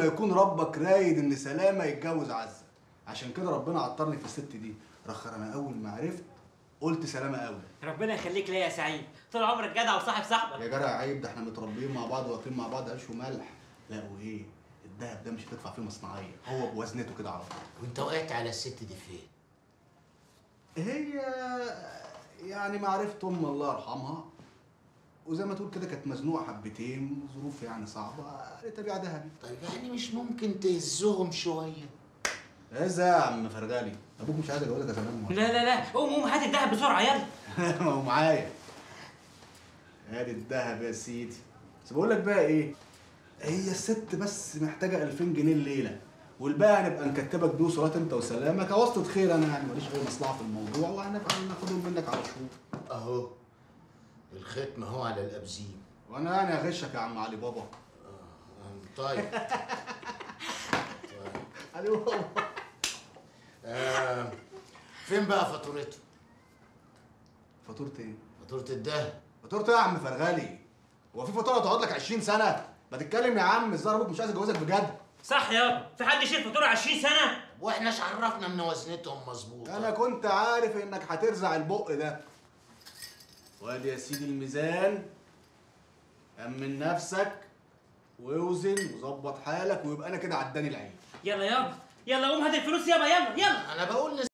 ما يكون ربك رايد ان سلامه يتجوز عزه عشان كده ربنا عطرني في الست دي رخر انا اول ما عرفت قلت سلامه قوي ربنا يخليك ليا يا سعيد طول عمرك جدع وصاحب صاحبك يا جدع عيب ده احنا متربيين مع بعض واكلين مع بعض عيش وملح لا وايه الدهب ده مش هتدفع فيه مصنعيه هو بوزنته كده على طول وانت وقعت على الست دي فين؟ هي يعني معرفة أم الله يرحمها وزي ما تقول كده كانت مزنوقة حبتين ظروف يعني صعبة قالت أبيع دهبي طيب يعني مش ممكن تهزهم شويه إيه يا عم فرغالي أبوك مش عايز أجوزك يا سلام لا لا لا قوم قوم هات الدهب بسرعه يلا ما هو معايا ادي الدهب يا سيدي بس بقول لك بقى ايه هي الست بس محتاجه 2000 جنيه الليله والباقي هنبقى نكتبك بيه وصلات انت وسلامك واسطه خير انا يعني ماليش اي مصلحه في الموضوع وهنبقى ناخدهم منك على شهور اهو الختم اهو على الابزيم وانا يعني اغشك يا عم علي بابا آه، طيب علي بابا آه فين بقى فاتورته؟ فاتوره ايه؟ فاتوره الدهب فاتوره ايه يا عم فرغالي؟ هو في فاتوره تقعد لك 20 سنه؟ ما تتكلم يا عم الظاهر ابوك مش عايز يجوزك بجد صح يابا في حد يشيل فاتوره 20 سنه واحناش عرفنا ان وزنتهم مظبوطه انا كنت عارف انك هترزع البق ده وادي يا سيدي الميزان امن نفسك واوزن وظبط حالك ويبقى انا كده عداني العين يلا يابا يلا قوم هات الفلوس يابا يلا يلا انا بقول